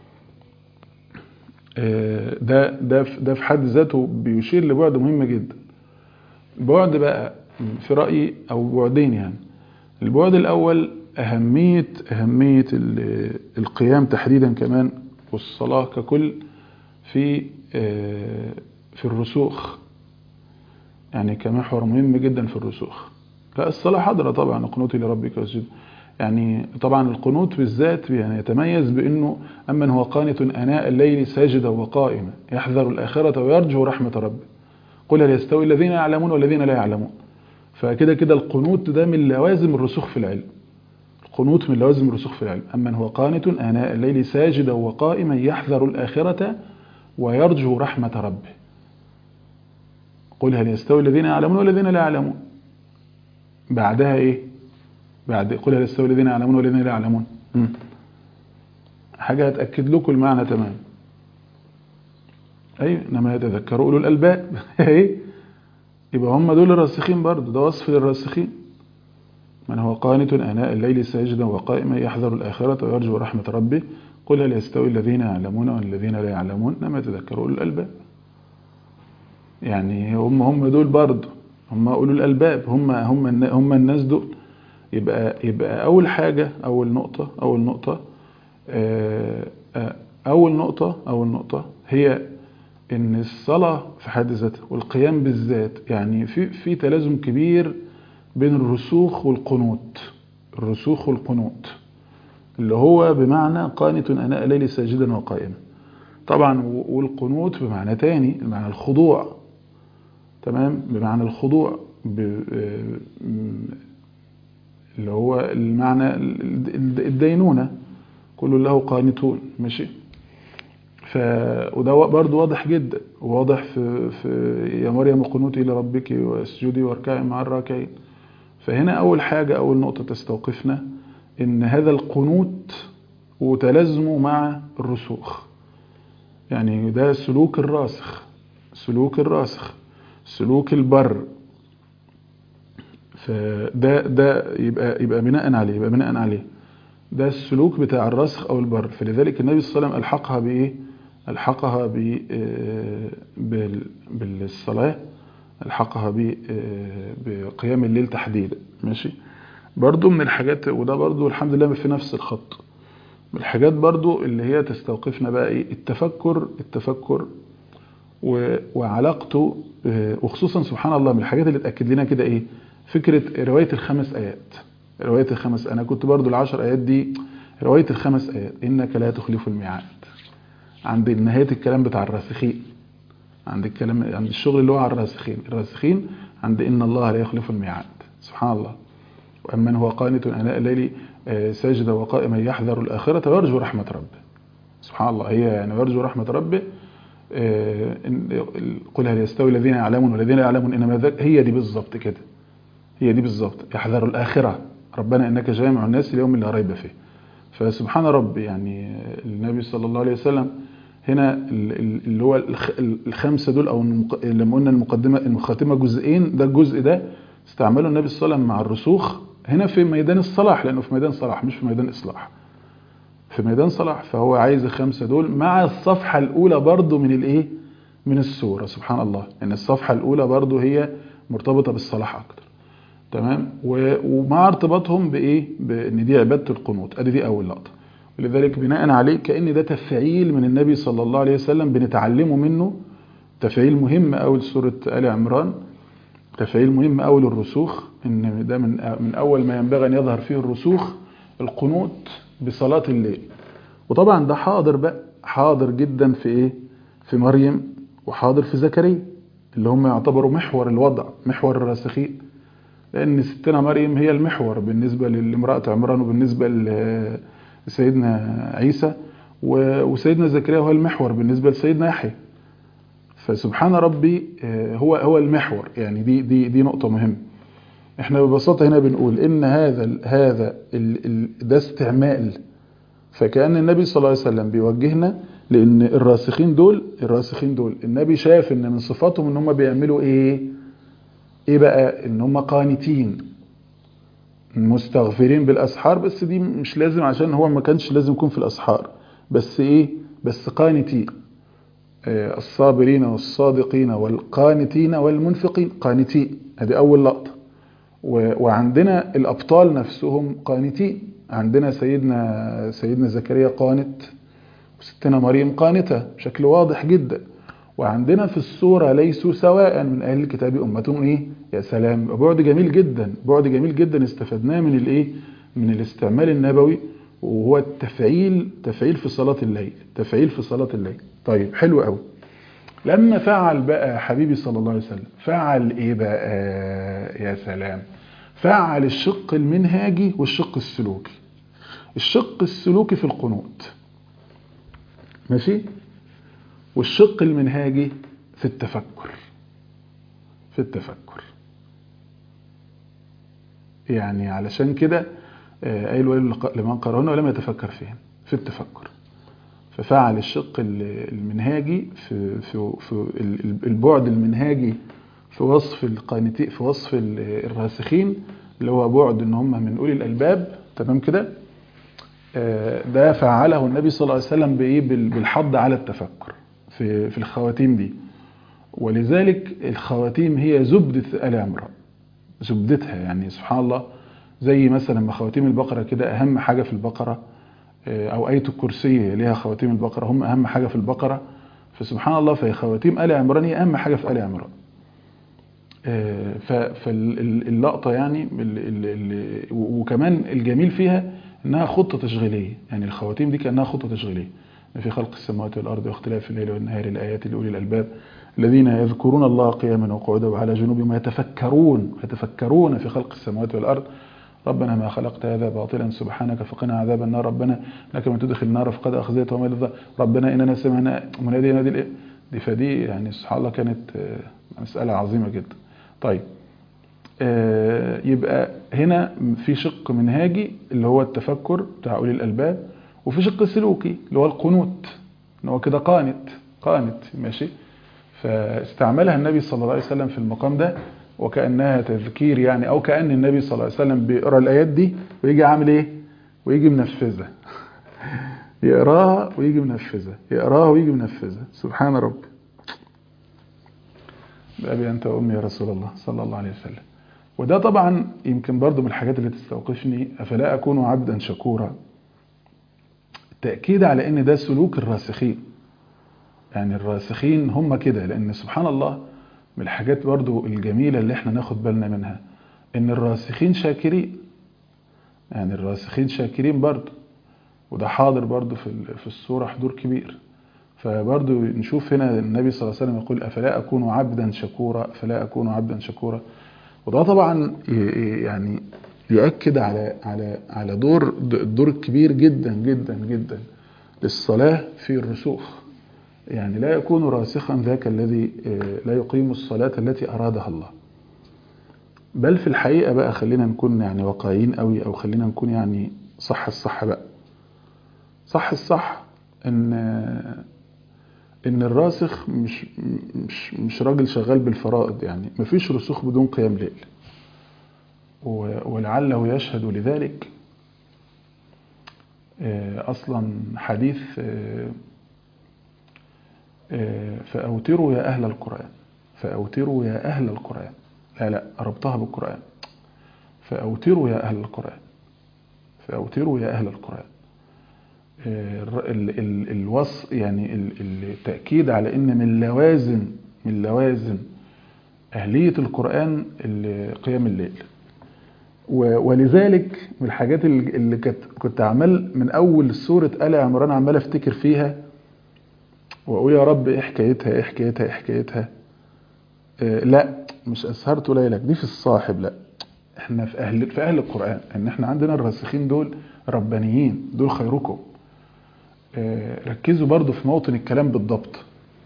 B: ده ده ده في حد ذاته بيشير لبعد مهم جدا بعد بقى في رأيي أو بعدين يعني البعد الأول أهمية أهمية القيام تحديدا كمان والصلاة ككل في في الرسوخ يعني كمحور مهم جدا في الرسوخ لا الصلاة حاضرة طبعا قنوتي لربك واسجد يعني طبعا القنوت بالذات يعني يتميز بأنه أمن هو قانت أناء الليل ساجدا وقائما يحذر الآخرة ويرجو رحمة ربه قل هل يستوي الذين يعلمون والذين لا يعلمون فكده كده القنوت ده من لوازم الرسوخ في العلم القنوت من لوازم الرسوخ في العلم أمن هو قانت آناء الليل ساجدا وقائما يحذر الآخرة ويرجو رحمة ربه قل هل يستوي الذين يعلمون والذين لا يعلمون بعدها ايه بعد قل هل يستوي الذين يعلمون والذين لا يعلمون حاجة هتأكد لكم المعنى تمام ايوه انما يتذكر اولو الالباب ايه يبقى هم دول الراسخين برضه ده وصف للراسخين من هو قانت آناء الليل ساجدا وقائما يحذر الآخرة ويرجو رحمة ربه قل هل يستوي الذين يعلمون والذين لا يعلمون انما يتذكر اولو الالباب يعني هم هم دول برضه هم أولو الألباب هم هم الن- هم الناس دول يبقى يبقى أول حاجة أول نقطة أول نقطة آه، آه، أول نقطة أول نقطة هي إن الصلاة في حد ذاتها والقيام بالذات يعني في في تلازم كبير بين الرسوخ والقنوت الرسوخ والقنوت اللي هو بمعنى قانت أناء الليل ساجدا وقائما طبعا و- والقنوت بمعنى تاني بمعنى الخضوع تمام بمعنى الخضوع ب... آه، م- اللي هو المعنى ال- ال- الدينونة كل له قانتون ماشي ف وده برضه واضح جدا وواضح في في يا مريم قنوتي لربك واسجدي واركعي مع الراكعين فهنا اول حاجه اول نقطه تستوقفنا ان هذا القنوت وتلازمه مع الرسوخ يعني ده سلوك الراسخ سلوك الراسخ سلوك البر فده ده يبقى يبقى بناء عليه يبقى بناء عليه ده السلوك بتاع الرسخ او البر فلذلك النبي صلى الله عليه وسلم الحقها بايه الحقها ب آه، بال- بالصلاه الحقها ب آه، بقيام الليل تحديدا ماشي برضو من الحاجات وده برضو الحمد لله في نفس الخط من الحاجات برضو اللي هي تستوقفنا بقى ايه التفكر التفكر و- وعلاقته آه، وخصوصا سبحان الله من الحاجات اللي تاكد لنا كده ايه فكره روايه الخمس ايات روايه الخمس انا كنت برضو العشر ايات دي روايه الخمس ايات انك لا تخلف الميعاد عند نهايه الكلام بتاع الراسخين عند الكلام عند الشغل اللي هو على الراسخين الراسخين عند ان الله لا يخلف الميعاد سبحان الله وأمن هو قانت آناء الليل آه، ساجدا وقائما يحذر الآخرة ويرجو رحمة ربه سبحان الله هي يعني ويرجو رحمة ربه آه، إن- قل هل يستوي الذين يعلمون والذين لا يعلمون إنما ذاك هي دي بالظبط كده هي دي بالظبط يحذر الآخرة ربنا إنك جامع الناس ليوم لا ريب فيه فسبحان ربي يعني النبي صلى الله عليه وسلم هنا ال- ال- اللي هو الخ- الخمسة دول أو المق- لما قلنا المقدمة المخاتمة جزئين ده الجزء ده استعمله النبي صلى الله عليه وسلم مع الرسوخ هنا في ميدان الصلاح لأنه في ميدان صلاح مش في ميدان إصلاح في ميدان صلاح فهو عايز الخمسة دول مع الصفحة الأولى برضو من الإيه من السورة سبحان الله إن يعني الصفحة الأولى برضو هي مرتبطة بالصلاح أكتر تمام و- ومع ارتباطهم بايه بان دي عباده القنوت ادي دي اول لقطه ولذلك بناء عليه كان ده تفعيل من النبي صلى الله عليه وسلم بنتعلمه منه تفعيل مهم قوي لسوره ال عمران تفعيل مهم قوي للرسوخ ان ده من من اول ما ينبغي ان يظهر فيه الرسوخ القنوت بصلاه الليل وطبعا ده حاضر بقى حاضر جدا في ايه في مريم وحاضر في زكريا اللي هم يعتبروا محور الوضع محور الراسخين لأن ستنا مريم هي المحور بالنسبة لامرأة عمران وبالنسبة لسيدنا عيسى و- وسيدنا زكريا هو المحور بالنسبة لسيدنا يحيى فسبحان ربي آه، هو هو المحور يعني دي دي دي نقطة مهمة احنا ببساطة هنا بنقول ان هذا ال هذا ال ال ده استعمال فكأن النبي صلى الله عليه وسلم بيوجهنا لان الراسخين دول الراسخين دول النبي شاف ان من صفاتهم ان هم بيعملوا ايه ايه بقى ان هم قانتين مستغفرين بالاسحار بس دي مش لازم عشان هو ما كانش لازم يكون في الاسحار بس ايه بس قانتين آه، الصابرين والصادقين والقانتين والمنفقين قانتين ادي اول لقطه و- وعندنا الابطال نفسهم قانتين عندنا سيدنا سيدنا زكريا قانت وستنا مريم قانتة بشكل واضح جدا وعندنا في الصورة ليسوا سواء من أهل الكتاب أمة إيه يا سلام بعد جميل جدا بعد جميل جدا استفدناه من الإيه من الاستعمال النبوي وهو التفعيل تفعيل في صلاة الليل تفعيل في صلاة الليل طيب حلو قوي لما فعل بقى حبيبي صلى الله عليه وسلم فعل ايه بقى يا سلام فعل الشق المنهاجي والشق السلوكي الشق السلوكي في القنوت ماشي والشق المنهاجي في التفكر في التفكر يعني علشان كده آه، قايل ويل لق- لمن قرأهن ولم يتفكر فيهن في التفكر ففعل الشق ال- المنهاجي في في في ال- ال- البعد المنهاجي في وصف القانتين في وصف ال- الراسخين اللي هو بعد ان هم من اولي الالباب تمام كده آه، ده فعله النبي صلى الله عليه وسلم بايه بال- بالحض على التفكر في في الخواتيم دي ولذلك الخواتيم هي زبدة آل عمران زبدتها يعني سبحان الله زي مثلا ما خواتيم البقرة كده أهم حاجة في البقرة أو آية الكرسي ليها خواتيم البقرة هم أهم حاجة في البقرة فسبحان الله فهي خواتيم آل عمران هي أهم حاجة في آل عمران فاللقطة يعني وكمان الجميل فيها انها خطة تشغيلية يعني الخواتيم دي كأنها خطة تشغيلية في خلق السماوات والأرض واختلاف الليل والنهار الآيات لأولي الألباب الذين يذكرون الله قياما وقعودا وعلى جنوبهم يتفكرون يتفكرون في خلق السماوات والأرض ربنا ما خلقت هذا باطلا سبحانك فقنا عذاب النار ربنا لك من تدخل النار فقد أخزيته وما للظالمين ربنا إننا سمعنا منادي ينادي الإيه دي فدي يعني سبحان الله كانت مسألة عظيمة جدا طيب آه يبقى هنا في شق منهاجي اللي هو التفكر بتاع أولي الألباب وفي شق سلوكي اللي هو القنوت ان هو كده قانت قانت ماشي فاستعملها النبي صلى الله عليه وسلم في المقام ده وكأنها تذكير يعني أو كأن النبي صلى الله عليه وسلم بيقرأ الآيات دي ويجي عامل إيه ويجي منفذها يقراها ويجي منفذها يقراها ويجي منفذها سبحان ربي بأبي أنت وأمي يا رسول الله صلى الله عليه وسلم وده طبعا يمكن برضو من الحاجات اللي تستوقفني أفلا أكون عبدا شكورا التأكيد على أن ده سلوك الراسخين يعني الراسخين هم كده لأن سبحان الله من الحاجات برضو الجميلة اللي احنا ناخد بالنا منها أن الراسخين شاكرين يعني الراسخين شاكرين برضو وده حاضر برضو في في الصورة حضور كبير فبرضو نشوف هنا النبي صلى الله عليه وسلم يقول أفلا أكون عبدا شكورا أفلا أكون عبدا شكورا وده طبعا يعني يؤكد على على على دور الدور الكبير جدا جدا جدا للصلاة في الرسوخ يعني لا يكون راسخا ذاك الذي لا يقيم الصلاة التي أرادها الله بل في الحقيقة بقى خلينا نكون يعني واقعيين قوي أو خلينا نكون يعني صح الصح بقى صح الصح ان ان الراسخ مش مش مش راجل شغال بالفرائض يعني مفيش رسوخ بدون قيام ليل ولعله يشهد لذلك اصلا حديث فاوتروا يا اهل القران فاوتروا يا اهل القران لا لا ربطها بالقران فاوتروا يا اهل القران فاوتروا يا اهل القران الوص يعني التأكيد على ان من لوازم من لوازم أهلية القرآن قيام الليل ولذلك من الحاجات اللي كنت كنت عمال من أول سورة آل عمران عمال أفتكر فيها وأقول يا رب إيه حكايتها إيه حكايتها إيه حكايتها لا مش أسهرت ليلك دي في الصاحب لا احنا في أهل في أهل القرآن إن احنا عندنا الراسخين دول ربانيين دول خيركم ركزوا برضو في موطن الكلام بالضبط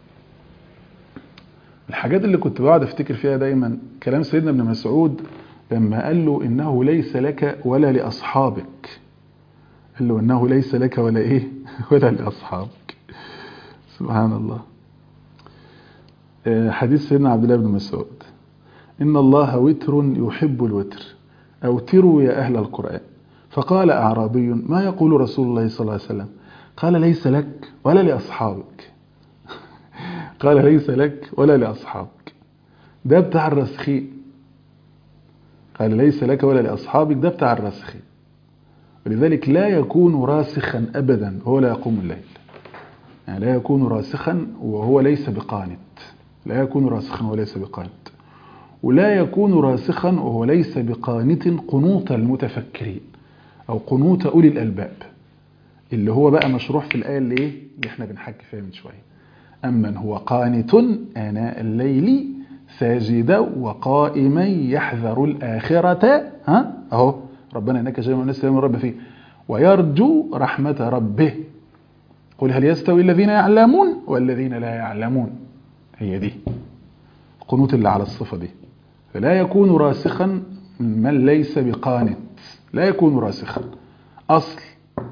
B: الحاجات اللي كنت بقعد افتكر فيها دايما كلام سيدنا ابن مسعود لما قال له انه ليس لك ولا لاصحابك قال له انه ليس لك ولا ايه ولا لاصحابك سبحان الله حديث سيدنا عبد الله بن مسعود ان الله وتر يحب الوتر اوتروا يا اهل القران فقال اعرابي ما يقول رسول الله صلى الله عليه وسلم قال ليس لك ولا لأصحابك قال ليس لك ولا لأصحابك ده بتاع الراسخين قال ليس لك ولا لأصحابك ده بتاع الراسخين ولذلك لا يكون راسخا أبدا وهو لا يقوم الليل يعني لا يكون راسخا وهو ليس بقانت لا يكون راسخا وهو ليس بقانت ولا يكون راسخا وهو ليس بقانت قنوط المتفكرين أو قنوط أولي الألباب اللي هو بقى مشروح في الآية اللي إيه اللي احنا بنحكي فيها من شوية أمن هو قانت آناء الليل ساجدا وقائما يحذر الآخرة ها أهو ربنا إنك جاي من الناس من رب فيه ويرجو رحمة ربه قل هل يستوي الذين يعلمون والذين لا يعلمون هي دي القنوت اللي على الصفة دي فلا يكون راسخا من ليس بقانت لا يكون راسخا أصل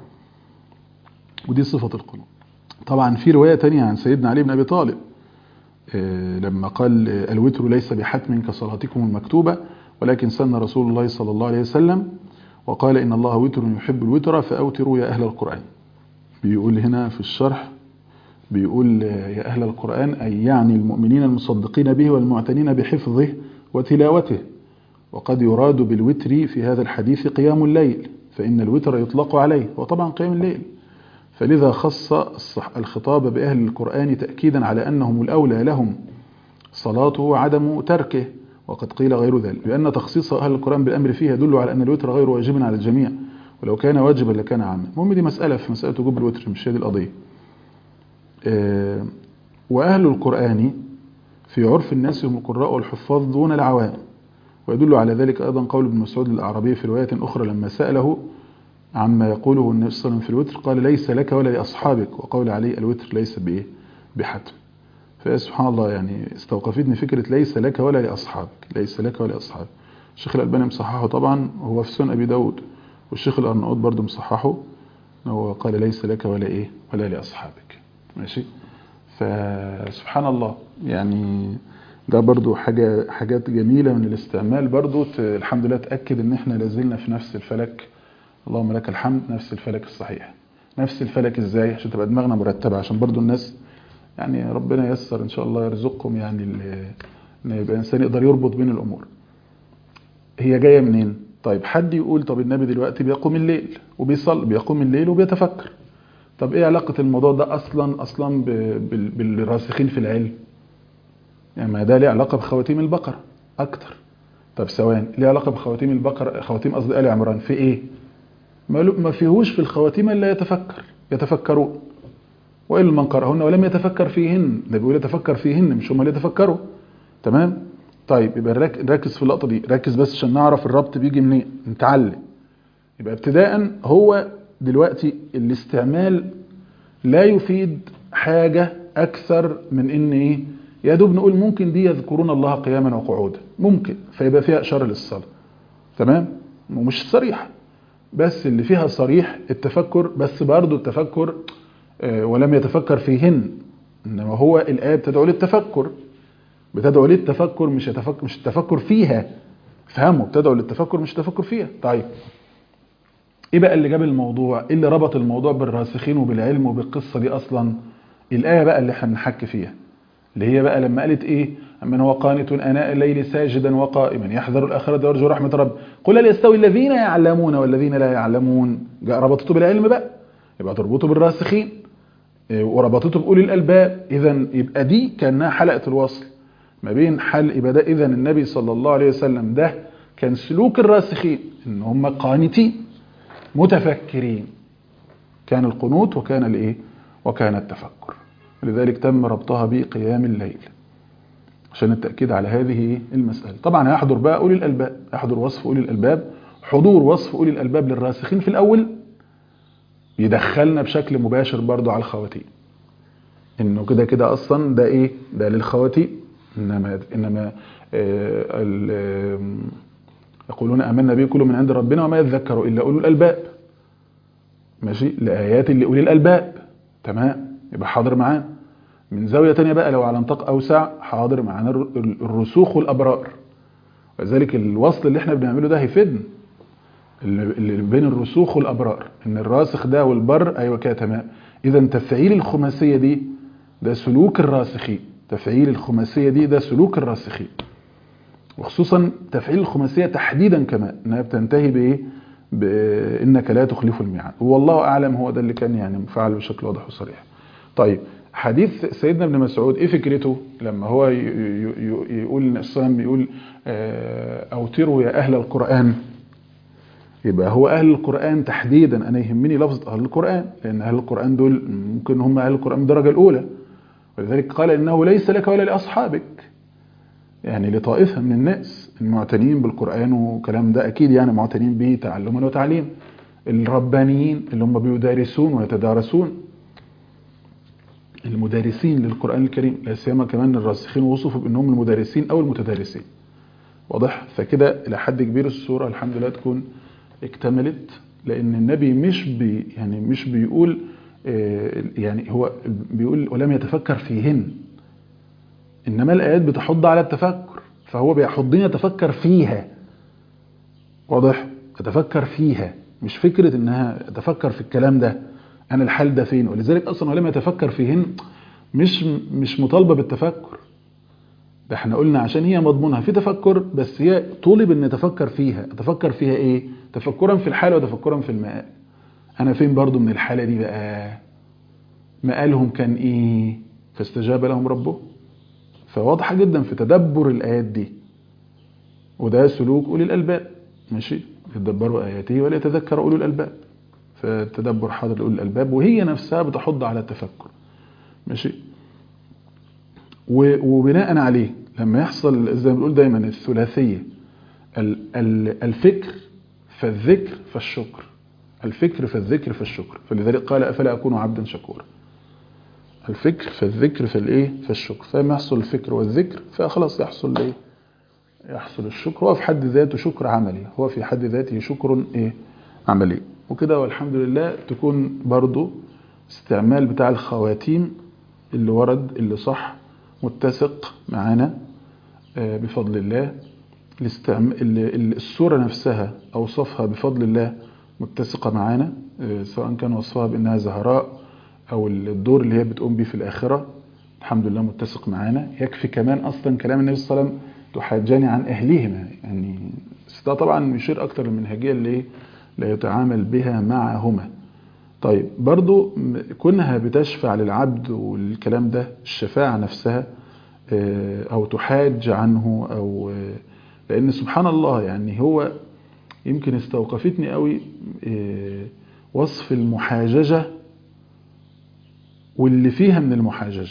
B: ودي صفة القنوت طبعا في رواية تانية عن سيدنا علي بن أبي طالب لما قال الوتر ليس بحتم كصلاتكم المكتوبة ولكن سن رسول الله صلى الله عليه وسلم وقال إن الله وتر يحب الوتر فأوتروا يا أهل القرآن بيقول هنا في الشرح بيقول يا أهل القرآن أي يعني المؤمنين المصدقين به والمعتنين بحفظه وتلاوته وقد يراد بالوتر في هذا الحديث قيام الليل فإن الوتر يطلق عليه وطبعا قيام الليل فلذا خص الخطاب بأهل القرآن تأكيدا على أنهم الأولى لهم صلاته وعدم تركه وقد قيل غير ذلك لأن تخصيص أهل القرآن بالأمر فيه يدل على أن الوتر غير واجب على الجميع ولو كان واجبا لكان عاما المهم دي مسألة في مسألة وجوب الوتر مش هي دي القضية وأهل القرآن في عرف الناس هم القراء والحفاظ دون العوام ويدل على ذلك أيضا قول ابن مسعود الأعرابي في رواية أخرى لما سأله عما يقوله النبي صلى الله عليه وسلم في الوتر قال ليس لك ولا لأصحابك وقول عليه الوتر ليس بإيه بحتم فسبحان الله يعني استوقفتني فكرة ليس لك ولا لأصحابك ليس لك ولا لأصحابك الشيخ الألباني مصححه طبعا هو في سنن أبي داود والشيخ الأرناؤوط برضه مصححه هو قال ليس لك ولا إيه ولا لأصحابك ماشي فسبحان الله يعني ده برضو حاجة حاجات جميلة من الاستعمال برضو الحمد لله تأكد ان احنا لازلنا في نفس الفلك اللهم لك الحمد نفس الفلك الصحيح نفس الفلك ازاي عشان تبقى دماغنا مرتبة عشان برضو الناس يعني ربنا ييسر ان شاء الله يرزقكم يعني ان يبقى انسان يقدر يربط بين الامور هي جاية منين طيب حد يقول طب النبي دلوقتي بيقوم الليل وبيصلي بيقوم الليل وبيتفكر طب ايه علاقة الموضوع ده اصلا اصلا بالراسخين في العلم يعني ما ده ليه علاقة بخواتيم البقرة اكتر طب ثواني ليه علاقة بخواتيم البقرة خواتيم قصدي آل عمران في ايه ما فيهوش في الخواتيم الا يتفكر يتفكرون وإلا من قرأهن ولم يتفكر فيهن ده بيقول يتفكر فيهن مش هم اللي يتفكروا تمام طيب يبقى نركز في اللقطة دي ركز بس عشان نعرف الربط بيجي منين نتعلم يبقى ابتداء هو دلوقتي الاستعمال لا يفيد حاجة أكثر من إن إيه يا دوب نقول ممكن دي يذكرون الله قياما وقعودا ممكن فيبقى فيها إشارة للصلاة تمام ومش صريح بس اللي فيها صريح التفكر بس برضه التفكر آه ولم يتفكر فيهن إنما هو الآية بتدعو للتفكر بتدعو للتفكر مش التفكر مش التفكر فيها فهموا بتدعو للتفكر مش التفكر فيها طيب ايه بقى اللي جاب الموضوع ايه اللي ربط الموضوع بالراسخين وبالعلم وبالقصة دي اصلا الآية بقى اللي احنا بنحكي فيها اللي هي بقى لما قالت ايه من هو قانت اناء الليل ساجدا وقائما يحذر الاخرة ويرجو رحمة رب قل هل يستوي الذين يعلمون والذين لا يعلمون جاء ربطته بالعلم بقى يبقى تربطه بالراسخين وربطته بأولي الألباب اذا يبقى دي كانها حلقة الوصل ما بين حل يبقى ده اذا النبي صلى الله عليه وسلم ده كان سلوك الراسخين ان هم قانتين متفكرين كان القنوت وكان الايه وكان التفكر لذلك تم ربطها بقيام الليل عشان التأكيد على هذه المسألة طبعا هيحضر بقى أولي الألباب يحضر وصف أولي الألباب حضور وصف أولي الألباب للراسخين في الأول يدخلنا بشكل مباشر برضو على الخواتيم انه كده كده اصلا ده ايه ده للخواتيم انما انما آه يقولون امنا به كل من عند ربنا وما يذكر الا اولو الالباب ماشي لايات اللي اولي الالباب تمام يبقى حاضر معانا من زاويه ثانيه بقى لو على نطاق اوسع حاضر معانا الرسوخ والابرار ولذلك الوصل اللي احنا بنعمله ده هيفيدنا اللي بين الرسوخ والابرار ان الراسخ ده والبر ايوه كده تمام اذا تفعيل الخماسيه دي ده سلوك الراسخين تفعيل الخماسيه دي ده سلوك الراسخين وخصوصا تفعيل الخماسيه تحديدا كمان انها بتنتهي بايه بانك لا تخلف الميعاد والله اعلم هو ده اللي كان يعني مفعل بشكل واضح وصريح طيب حديث سيدنا ابن مسعود ايه فكرته لما هو يقول السلام يقول اوتروا يا اهل القران يبقى هو اهل القران تحديدا انا يهمني لفظ اهل القران لان اهل القران دول ممكن هم اهل القران الدرجه الاولى ولذلك قال انه ليس لك ولا لاصحابك يعني لطائفة من الناس المعتنين بالقرآن وكلام ده أكيد يعني معتنين به تعلما وتعليم الربانيين اللي هم بيدارسون ويتدارسون المدارسين للقرآن الكريم لا سيما كمان الراسخين وصفوا بأنهم المدارسين أو المتدارسين واضح فكده إلى حد كبير الصورة الحمد لله تكون اكتملت لأن النبي مش بي يعني مش بيقول يعني هو بيقول ولم يتفكر فيهن إنما الآيات بتحض على التفكر فهو بيحضني أتفكر فيها واضح أتفكر فيها مش فكرة إنها أتفكر في الكلام ده أنا الحال ده فين ولذلك أصلا ولم يتفكر فيهن مش مش مطالبة بالتفكر ده احنا قلنا عشان هي مضمونها في تفكر بس هي طولب ان نتفكر فيها اتفكر فيها ايه تفكرا في الحال وتفكرا في المآل انا فين برضو من الحالة دي بقى مآلهم كان ايه فاستجاب لهم ربه فواضحة جدا في تدبر الآيات دي وده سلوك أولي الألباب ماشي يتدبروا آياته وليتذكر أولي الألباب فالتدبر حاضر لأولي الألباب وهي نفسها بتحض على التفكر ماشي وبناء عليه لما يحصل زي ما بنقول دايما الثلاثية الفكر فالذكر فالشكر الفكر فالذكر فالشكر فلذلك قال أفلا أكون عبدا شكورا الفكر فالذكر فالايه فالشكر فما يحصل الفكر والذكر فخلاص يحصل ايه يحصل الشكر هو في حد ذاته شكر عملي هو في حد ذاته شكر ايه عملي وكده والحمد لله تكون برضو استعمال بتاع الخواتيم اللي ورد اللي صح متسق معانا بفضل الله الصورة نفسها أوصفها بفضل الله متسقة معانا سواء كان وصفها بأنها زهراء أو الدور اللي هي بتقوم بيه في الآخرة الحمد لله متسق معانا يكفي كمان أصلا كلام النبي صلى الله عليه وسلم تحاجاني عن أهلهما يعني ده طبعا يشير أكتر للمنهجية اللي لا يتعامل بها معهما طيب برضو كونها بتشفع للعبد والكلام ده الشفاعة نفسها أو تحاج عنه أو لأن سبحان الله يعني هو يمكن استوقفتني قوي وصف المحاججة واللي فيها من المحاججة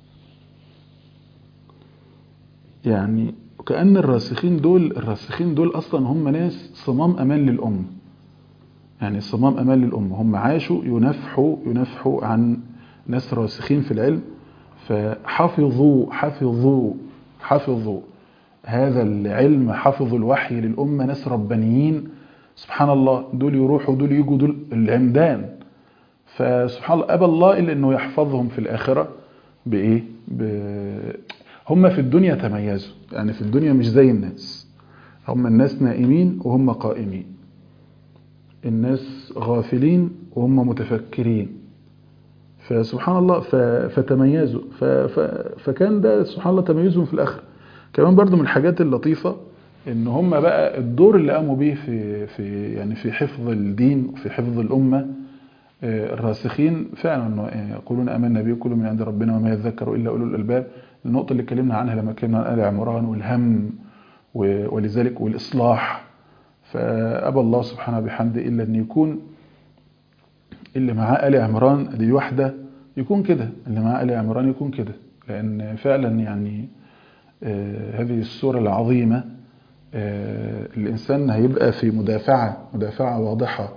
B: يعني كأن الراسخين دول الراسخين دول أصلا هم ناس صمام أمان للأمة يعني صمام أمان للأمة هم عاشوا ينفحوا ينفحوا عن ناس راسخين في العلم فحفظوا حفظوا حفظوا هذا العلم حفظوا الوحي للأمة ناس ربانيين سبحان الله دول يروحوا دول يجوا دول العمدان فسبحان الله أبى الله إلا أنه يحفظهم في الآخرة بإيه ب... هم في الدنيا تميزوا يعني في الدنيا مش زي الناس هم الناس نائمين وهم قائمين الناس غافلين وهم متفكرين فسبحان الله ف... فتميزوا ف... ف... فكان ده سبحان الله تميزهم في الآخرة كمان برضو من الحاجات اللطيفة ان هم بقى الدور اللي قاموا بيه في في يعني في حفظ الدين وفي حفظ الامه الراسخين فعلا يقولون امنا به كل من عند ربنا وما يذكر الا اولو الالباب النقطه اللي اتكلمنا عنها لما اتكلمنا عن ال عمران والهم ولذلك والاصلاح فابى الله سبحانه بحمده الا ان يكون اللي معاه ال عمران دي واحده يكون كده اللي معاه ال عمران يكون كده لان فعلا يعني هذه السوره العظيمه الإنسان هيبقى في مدافعة مدافعة واضحة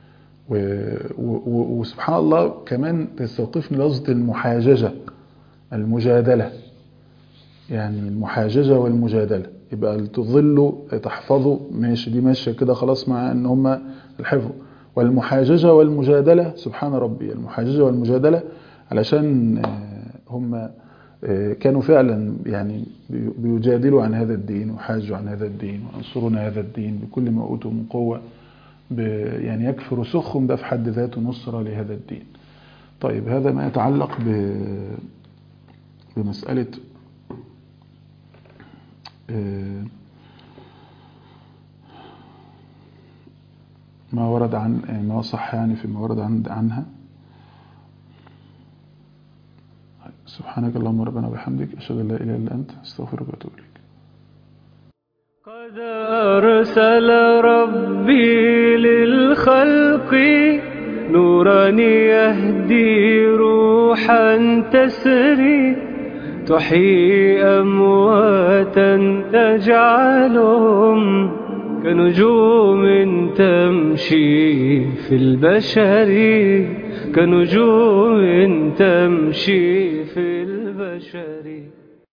B: وسبحان الله كمان تستوقفني لفظة المحاججة المجادلة يعني المحاججة والمجادلة يبقى تظلوا تحفظوا ماشي دي ماشية كده خلاص مع ان هم الحفظ والمحاججة والمجادلة سبحان ربي المحاججة والمجادلة علشان هم كانوا فعلا يعني بيجادلوا عن هذا الدين وحاجوا عن هذا الدين وينصرون هذا الدين بكل ما أوتوا من قوة يعني يكفي رسوخهم ده في حد ذاته نصرة لهذا الدين طيب هذا ما يتعلق ب بمسألة ما ورد عن ما صح يعني فيما ورد عن عنها سبحانك اللهم ربنا وبحمدك أشهد أن لا إله إلا أنت أستغفرك وأتوب إليك
A: قد أرسل ربي للخلق نورا يهدي روحا تسري تحيي أمواتا تجعلهم كنجوم تمشي في البشر كنجوم تمشي في البشر